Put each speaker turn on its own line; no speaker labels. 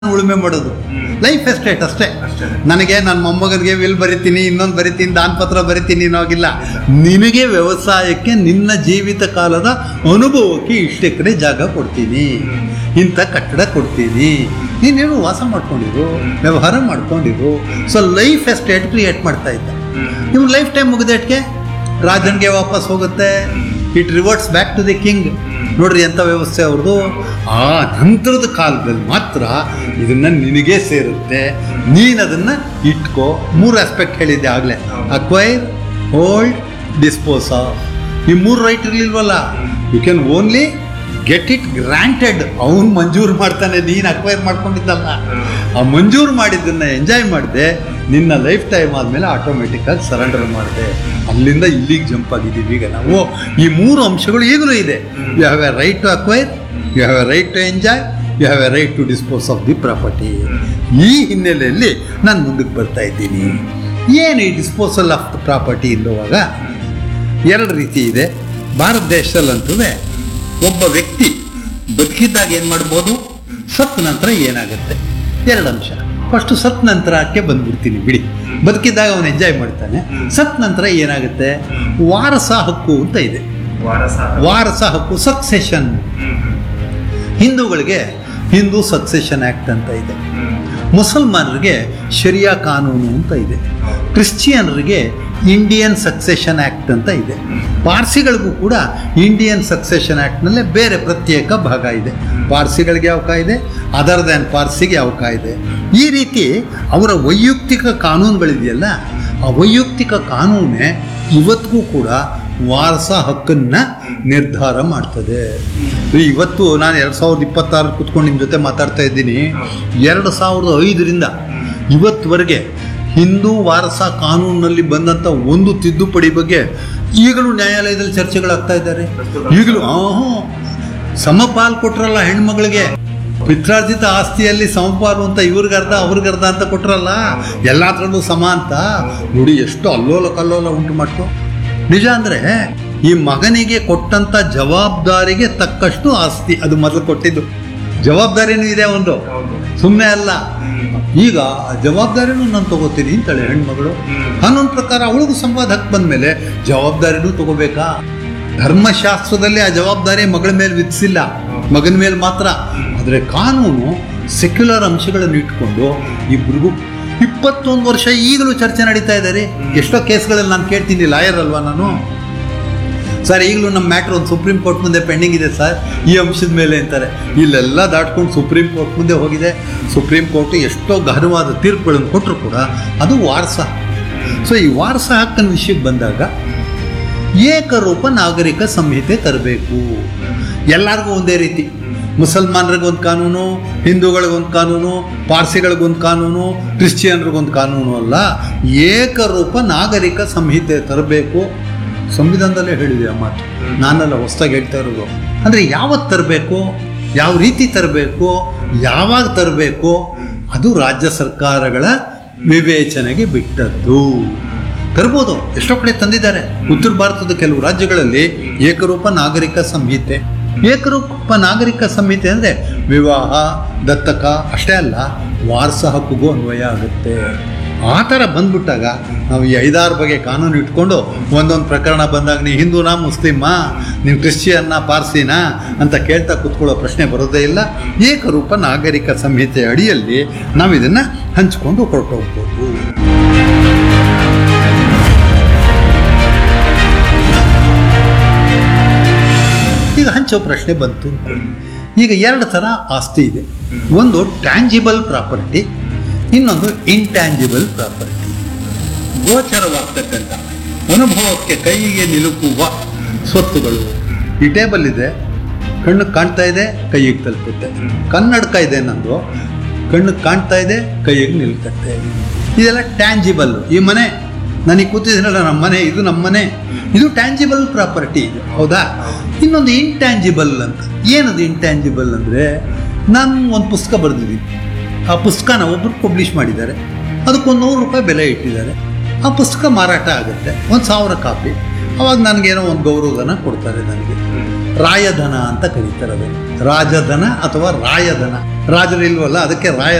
ಉಳುಮೆ ಮಾಡೋದು life estate ಅಷ್ಟೇ ನನಗೆ ನನ್ನ ಮೊಮ್ಮಗನಿಗೆ ವಿಲ್ ಬರಿತೀನಿ ಇನ್ನೊಂದು ಬರಿತೀನಿ ದಾನಪತ್ರ ಬರಿತೀನಿ ಅನ್ನೋಗಿಲ್ಲ ನಿನಗೆ ವ್ಯವಸಾಯಕ್ಕೆ ನಿನ್ನ ಜೀವಿತ ಕಾಲದ ಅನುಭವಕ್ಕೆ ಇಷ್ಟು ಎಕರೆ ಜಾಗ ಕೊಡ್ತೀನಿ ಇಂಥ ಕಟ್ಟಡ ಕೊಡ್ತೀನಿ ನೀನೇನು ವಾಸ ಮಾಡ್ಕೊಂಡಿರು ವ್ಯವಹಾರ ಮಾಡ್ಕೊಂಡಿರು ಸೊ ಲೈಫ್ ಎಸ್ಟೇಟ್ ಕ್ರಿಯೇಟ್ ಮಾಡ್ತಾ ಇದ್ದ ನಿಮ್ಮ ಲೈಫ್ ಟೈಮ್ ಮುಗಿದಟ್ಗೆ ರಾಜನ್ಗೆ ವಾಪಸ್ ಹೋಗುತ್ತೆ it reverts back to the king ನೋಡ್ರಿ ಎಂಥ ವ್ಯವಸ್ಥೆ ಅವ್ರದ್ದು ಆ ನಂತರದ ಕಾಲದಲ್ಲಿ ಮಾತ್ರ ಇದನ್ನ ನಿನಗೆ ಸೇರುತ್ತೆ ನೀನು ಅದನ್ನ ಇಟ್ಕೋ ಮೂರು ಆಸ್ಪೆಕ್ಟ್ ಹೇಳಿದ್ದೆ ಆಗಲೇ ಅಕ್ವೈರ್ ಹೋಲ್ಡ್ ಡಿಸ್ಪೋಸ್ ಆಫ್ ಈ ಮೂರು ರೈಟ್ ಇರಲಿಲ್ವಲ್ಲ you can only get it granted ಅವನು ಮಂಜೂರು ಮಾಡ್ತಾನೆ ನೀನು ಅಕ್ವೈರ್ ಮಾಡ್ಕೊಂಡಿದ್ದಲ್ಲ ಆ ಮಂಜೂರು ಮಾಡಿದ್ದನ್ನ ಎಂಜಾಯ್ ಮಾಡಿದೆ ನಿನ್ನ ಲೈಫ್ ಟೈಮ್ ಆದಮೇಲೆ ಆಟೋಮೆಟಿಕ್ಕಾಗಿ ಸರೆಂಡರ್ ಮಾಡಿದೆ ಅಲ್ಲಿಂದ ಇಲ್ಲಿಗೆ ಜಂಪ್ ಆಗಿದ್ದೀವಿ ಈಗ ನಾವು ಈ ಮೂರು ಅಂಶಗಳು ಈಗಲೂ ಇದೆ you have a right to acquire you have a right to enjoy you have a right to dispose of the property ಈ ಹಿನ್ನೆಲೆಯಲ್ಲಿ ನಾನು ಮುಂದಕ್ಕೆ ಬರ್ತಾ ಇದ್ದೀನಿ ಏನು ಈ ಡಿಸ್ಪೋಸಲ್ ಆಫ್ ದ ಪ್ರಾಪರ್ಟಿ ಇಲ್ಲುವಾಗ ಎರಡು ರೀತಿ ಇದೆ ಭಾರತ ದೇಶದಲ್ಲಂತೂ ಒಬ್ಬ ವ್ಯಕ್ತಿ ಬದುಕಿದ್ದಾಗ ಏನು ಮಾಡ್ಬೋದು ಸತ್ ನಂತರ ಏನಾಗುತ್ತೆ ಎರಡು ಅಂಶ ಫಸ್ಟು ಸತ್ ನಂತರಕ್ಕೆ ಬಂದ್ಬಿಡ್ತೀನಿ ಬಿಡಿ ಬದುಕಿದ್ದಾಗ ಅವನು ಎಂಜಾಯ್ ಮಾಡ್ತಾನೆ ಸತ್ ನಂತರ ಏನಾಗುತ್ತೆ ವಾರಸ ಹಕ್ಕು ಅಂತ ಇದೆ
ವಾರಸ
ವಾರಸ ಹಕ್ಕು ಸಕ್ಸೆಷನ್ ಹಿಂದೂಗಳಿಗೆ ಹಿಂದೂ ಸಕ್ಸೆಷನ್ ಆ್ಯಕ್ಟ್ ಅಂತ ಇದೆ ಮುಸಲ್ಮಾನರಿಗೆ ಶರಿಯಾ ಕಾನೂನು ಅಂತ ಇದೆ ಕ್ರಿಶ್ಚಿಯನ್ರಿಗೆ ಇಂಡಿಯನ್ ಸಕ್ಸೆಷನ್ ಆ್ಯಕ್ಟ್ ಅಂತ ಇದೆ ಪಾರ್ಸಿಗಳಿಗೂ ಕೂಡ ಇಂಡಿಯನ್ ಸಕ್ಸೆಷನ್ ಆ್ಯಕ್ಟ್ನಲ್ಲೇ ಬೇರೆ ಪ್ರತ್ಯೇಕ ಭಾಗ ಇದೆ ಪಾರ್ಸಿಗಳಿಗೆ ಯಾವ ಕಾಯ್ದೆ ಅದರ್ ದ್ಯಾನ್ ಪಾರ್ಸಿಗೆ ಯಾವ ಕಾಯ್ದೆ ಈ ರೀತಿ ಅವರ ವೈಯಕ್ತಿಕ ಕಾನೂನುಗಳಿದೆಯಲ್ಲ ಆ ವೈಯಕ್ತಿಕ ಕಾನೂನೇ ಇವತ್ತಿಗೂ ಕೂಡ ವಾರಸ ಹಕ್ಕನ್ನ ನಿರ್ಧಾರ ಮಾಡ್ತದೆ ಇವತ್ತು ನಾನು ಎರಡು ಸಾವಿರದ ಇಪ್ಪತ್ತಾರು ಕುತ್ಕೊಂಡು ನಿಮ್ಮ ಜೊತೆ ಮಾತಾಡ್ತಾ ಇದ್ದೀನಿ ಎರಡು ಸಾವಿರದ ಐದರಿಂದ ಇವತ್ತುವರೆಗೆ ಹಿಂದೂ ವಾರಸ ಕಾನೂನಿನಲ್ಲಿ ಬಂದಂಥ ಒಂದು ತಿದ್ದುಪಡಿ ಬಗ್ಗೆ ಈಗಲೂ ನ್ಯಾಯಾಲಯದಲ್ಲಿ ಚರ್ಚೆಗಳಾಗ್ತಾ ಇದ್ದಾರೆ ಈಗಲೂ ಆಹೂ ಸಮಪಾಲ್ ಕೊಟ್ರಲ್ಲ ಹೆಣ್ಮಗಳಿಗೆ ಪಿತ್ರಾರ್ಜಿತ ಆಸ್ತಿಯಲ್ಲಿ ಸಮಪಾಲು ಅಂತ ಇವ್ರಿಗರ್ಧ ಅವ್ರಿಗರ್ಧ ಅಂತ ಕೊಟ್ರಲ್ಲ ಎಲ್ಲಾದ್ರಲ್ಲೂ ಸಮ ಅಂತ ನೋಡಿ ಎಷ್ಟು ಅಲ್ಲೋಲ ಕಲ್ಲೋಲ ಉಂಟು ಮಾಡ್ತು ನಿಜ ಅಂದ್ರೆ ಈ ಮಗನಿಗೆ ಕೊಟ್ಟಂತ ಜವಾಬ್ದಾರಿಗೆ ತಕ್ಕಷ್ಟು ಆಸ್ತಿ ಅದು ಮೊದಲು ಕೊಟ್ಟಿದ್ದು ಜವಾಬ್ದಾರಿನೂ ಇದೆ ಒಂದು
ಹೌದು
ಸುಮ್ಮನೆ ಅಲ್ಲ ಈಗ ಆ ಜವಾಬ್ದಾರಿನೂ ನಾನು ತಗೋತೀನಿ ಅಂತಾಳೆ ಹೆಣ್ಮಗಳು ಹನ್ನೊಂದು ಪ್ರಕಾರ ಅವಳಿಗೂ ಸಂವಾದ ಹಕ್ಕು ಬಂದ್ಮೇಲೆ ಜವಾಬ್ದಾರಿನೂ ತಗೋಬೇಕಾ ಧರ್ಮಶಾಸ್ತ್ರದಲ್ಲಿ ಆ ಜವಾಬ್ದಾರಿ ಮಗಳ ಮೇಲೆ ವಿಧಿಸಿಲ್ಲ ಮಗನ ಮೇಲೆ ಮಾತ್ರ ಆದರೆ ಕಾನೂನು ಸೆಕ್ಯುಲರ್ ಅಂಶಗಳನ್ನು ಇಟ್ಕೊಂಡು ಇಬ್ರಿಗೂ ಇಪ್ಪತ್ತೊಂದು ವರ್ಷ ಈಗಲೂ ಚರ್ಚೆ ನಡೀತಾ ಇದೆ ರೀ ಎಷ್ಟೋ ಕೇಸ್ಗಳಲ್ಲಿ ನಾನು ಕೇಳ್ತೀನಿ ಲಾಯರ್ ಅಲ್ವಾ ನಾನು ಸರ್ ಈಗಲೂ ನಮ್ಮ ಮ್ಯಾಟ್ರ್ ಒಂದು ಸುಪ್ರೀಂ ಕೋರ್ಟ್ ಮುಂದೆ ಪೆಂಡಿಂಗ್ ಇದೆ ಸರ್ ಈ ಅಂಶದ ಮೇಲೆ ಅಂತಾರೆ ಇಲ್ಲೆಲ್ಲ ದಾಟ್ಕೊಂಡು ಸುಪ್ರೀಂ ಕೋರ್ಟ್ ಮುಂದೆ ಹೋಗಿದೆ ಸುಪ್ರೀಂ ಕೋರ್ಟ್ ಎಷ್ಟೋ ಗಹನವಾದ ತೀರ್ಪುಗಳನ್ನು ಕೊಟ್ಟರು ಕೂಡ ಅದು ವಾರಸ ಸೊ ಈ ವಾರಸ ಹಕ್ಕನ ವಿಷಯಕ್ಕೆ ಬಂದಾಗ ಏಕರೂಪ ನಾಗರಿಕ ಸಂಹಿತೆ ತರಬೇಕು ಎಲ್ಲರಿಗೂ ಒಂದೇ ರೀತಿ ಮುಸಲ್ಮಾನರಿಗೊಂದು ಕಾನೂನು ಹಿಂದೂಗಳಿಗೊಂದು ಕಾನೂನು ಪಾರ್ಸಿಗಳಿಗೊಂದು ಕಾನೂನು ಕ್ರಿಶ್ಚಿಯನ್ರಿಗೊಂದು ಕಾನೂನು ಅಲ್ಲ ಏಕರೂಪ ನಾಗರಿಕ ಸಂಹಿತೆ ತರಬೇಕು ಸಂವಿಧಾನದಲ್ಲೇ ಹೇಳಿದೆ ಆ ಮಾತು ನಾನೆಲ್ಲ ಹೊಸ್ದಾಗಿ ಹೇಳ್ತಾ ಇರೋದು ಅಂದರೆ ಯಾವತ್ತು ತರಬೇಕು ಯಾವ ರೀತಿ ತರಬೇಕು ಯಾವಾಗ ತರಬೇಕು ಅದು ರಾಜ್ಯ ಸರ್ಕಾರಗಳ ವಿವೇಚನೆಗೆ ಬಿಟ್ಟದ್ದು ತರ್ಬೋದು ಎಷ್ಟೋ ಕಡೆ ತಂದಿದ್ದಾರೆ ಉತ್ತರ ಭಾರತದ ಕೆಲವು ರಾಜ್ಯಗಳಲ್ಲಿ ಏಕರೂಪ ನಾಗರಿಕ ಸಂಹಿತೆ ಏಕರೂಪ ನಾಗರಿಕ ಸಂಹಿತೆ ಅಂದರೆ ವಿವಾಹ ದತ್ತಕ ಅಷ್ಟೇ ಅಲ್ಲ ವಾರಸ ಹಕ್ಕಿಗೂ ಅನ್ವಯ ಆಗುತ್ತೆ ಆ ಥರ ಬಂದ್ಬಿಟ್ಟಾಗ ನಾವು ಈ ಐದಾರು ಬಗೆ ಕಾನೂನು ಇಟ್ಕೊಂಡು ಒಂದೊಂದು ಪ್ರಕರಣ ಬಂದಾಗ ನೀ ಹಿಂದೂನಾ ಮುಸ್ಲಿಮಾ ನೀವು ಕ್ರಿಶ್ಚಿಯನ್ನ ಪಾರ್ಸಿನಾ ಅಂತ ಕೇಳ್ತಾ ಕೂತ್ಕೊಳ್ಳೋ ಪ್ರಶ್ನೆ ಬರೋದೇ ಇಲ್ಲ ಏಕರೂಪ ನಾಗರಿಕ ಸಂಹಿತೆ ಅಡಿಯಲ್ಲಿ ನಾವು ಇದನ್ನು ಹಂಚ್ಕೊಂಡು ಹೊರಟೋಗ್ಬೋದು ಈಗ ಹಂಚೋ ಪ್ರಶ್ನೆ ಬಂತು ಈಗ ಎರಡು ಥರ ಆಸ್ತಿ ಇದೆ ಒಂದು ಟ್ಯಾಂಜಿಬಲ್ ಪ್ರಾಪರ್ಟಿ ಇನ್ನೊಂದು ಇಂಟ್ಯಾಂಜಿಬಲ್ ಪ್ರಾಪರ್ಟಿ ಗೋಚರವಾಗ್ತಕ್ಕಂಥ ಅನುಭವಕ್ಕೆ ಕೈಗೆ ನಿಲುಕುವ ಸ್ವತ್ತುಗಳು ಈ ಟೇಬಲ್ ಇದೆ ಕಣ್ಣು ಕಾಣ್ತಾ ಇದೆ ಕೈಗೆ ತಲುಪುತ್ತೆ ಕನ್ನಡಕ ಇದೆ ನಂದು ಕಣ್ಣು ಕಾಣ್ತಾ ಇದೆ ಕೈಗೆ ನಿಲ್ಕತ್ತೆ ಇದೆಲ್ಲ ಟ್ಯಾಂಜಿಬಲ್ ಈ ಮನೆ ನನಗೆ ಕೂತಿದ್ದೀನಲ್ಲ ನಮ್ಮ ಮನೆ ಇದು ನಮ್ಮ ಮನೆ ಇದು ಟ್ಯಾಂಜಿಬಲ್ ಪ್ರಾಪರ್ಟಿ ಇದು ಹೌದಾ ಇನ್ನೊಂದು ಇಂಟ್ಯಾಂಜಿಬಲ್ ಅಂತ ಏನದು ಇಂಟ್ಯಾಂಜಿಬಲ್ ಅಂದರೆ ನಾನು ಒಂದು ಪುಸ್ತಕ ಬರೆದಿದ್ದೀನಿ ಆ ಪುಸ್ತಕನ ಒಬ್ಬರು ಪಬ್ಲಿಷ್ ಮಾಡಿದ್ದಾರೆ ಅದಕ್ಕೊಂದು ನೂರು ರೂಪಾಯಿ ಬೆಲೆ ಇಟ್ಟಿದ್ದಾರೆ ಆ ಪುಸ್ತಕ ಮಾರಾಟ ಆಗುತ್ತೆ ಒಂದು ಸಾವಿರ ಕಾಪಿ ಅವಾಗ ನನಗೇನೋ ಒಂದು ಗೌರವಧನ ಕೊಡ್ತಾರೆ ನನಗೆ ರಾಯಧನ ಅಂತ ಕರೀತಾರೆ ಅದನ್ನು ರಾಜಧನ ಅಥವಾ ರಾಯಧನ ರಾಜರು ಇಲ್ವಲ್ಲ ಅದಕ್ಕೆ ರಾಯ